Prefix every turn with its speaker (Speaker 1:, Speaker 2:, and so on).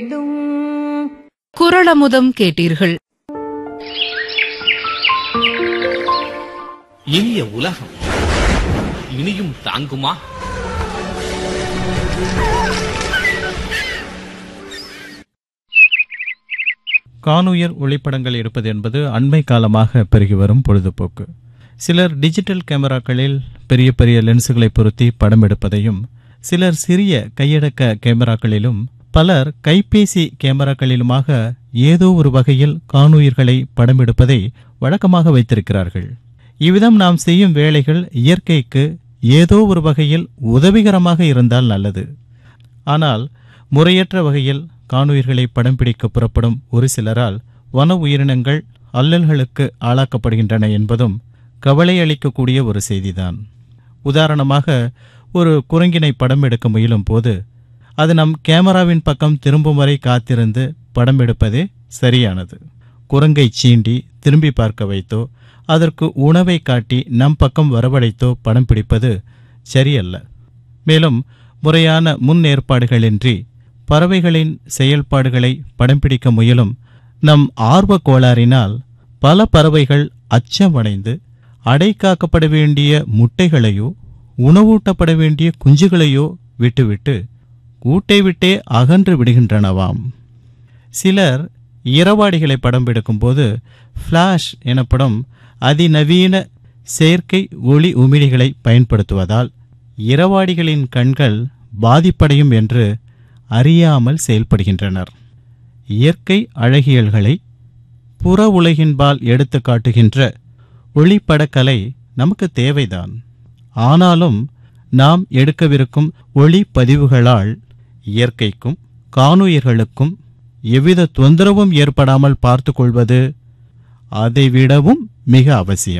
Speaker 1: குரளமுதம் கேட்டீர்கள்
Speaker 2: இனிய உலகம் இனியும் தாங்குமா
Speaker 3: காணுயர் ஒளிப்படங்கள் எடுப்பது என்பது அண்மை காலமாக பெருகி வரும் பொழுதுபோக்கு சிலர் டிஜிட்டல் கேமராக்களில் பெரிய பெரிய லென்சுகளை பொருத்தி படம் எடுப்பதையும் சிலர் சிறிய கையடக்க கேமராக்களிலும் பலர் கைபேசி கேமராக்களிலுமாக ஏதோ ஒரு வகையில் காணுயிர்களை படம் எடுப்பதை வழக்கமாக வைத்திருக்கிறார்கள் இவ்விதம் நாம் செய்யும் வேலைகள் இயற்கைக்கு ஏதோ ஒரு வகையில் உதவிகரமாக இருந்தால் நல்லது ஆனால் முறையற்ற வகையில் காணுயிர்களை படம் பிடிக்க புறப்படும் ஒரு சிலரால் வன உயிரினங்கள் அல்லல்களுக்கு ஆளாக்கப்படுகின்றன என்பதும் கவலை அளிக்கக்கூடிய ஒரு செய்திதான் உதாரணமாக ஒரு குரங்கினை படம் எடுக்க முயலும் போது அது நம் கேமராவின் பக்கம் திரும்பும் வரை காத்திருந்து படம் எடுப்பதே சரியானது குரங்கை சீண்டி திரும்பி பார்க்க வைத்தோ அதற்கு உணவை காட்டி நம் பக்கம் வரவழைத்தோ படம் பிடிப்பது சரியல்ல மேலும் முறையான முன் ஏற்பாடுகளின்றி பறவைகளின் செயல்பாடுகளை படம் பிடிக்க முயலும் நம் ஆர்வ கோளாறினால் பல பறவைகள் அச்சமடைந்து அடைக்காக்கப்பட வேண்டிய முட்டைகளையோ உணவூட்டப்பட வேண்டிய குஞ்சுகளையோ விட்டுவிட்டு கூட்டை விட்டே அகன்று விடுகின்றனவாம் சிலர் இரவாடிகளை படம் எடுக்கும்போது ஃப்ளாஷ் எனப்படும் அதிநவீன செயற்கை ஒளி உமிழிகளை பயன்படுத்துவதால் இரவாடிகளின் கண்கள் பாதிப்படையும் என்று அறியாமல் செயல்படுகின்றனர் இயற்கை அழகியல்களை புற உலகின்பால் எடுத்து காட்டுகின்ற ஒளிப்படக்கலை நமக்கு தேவைதான் ஆனாலும் நாம் எடுக்கவிருக்கும் ஒளிப்பதிவுகளால் இயற்கைக்கும் காணுயிர்களுக்கும் எவ்வித தொந்தரவும் ஏற்படாமல் பார்த்துக் கொள்வது அதைவிடவும் மிக அவசியம்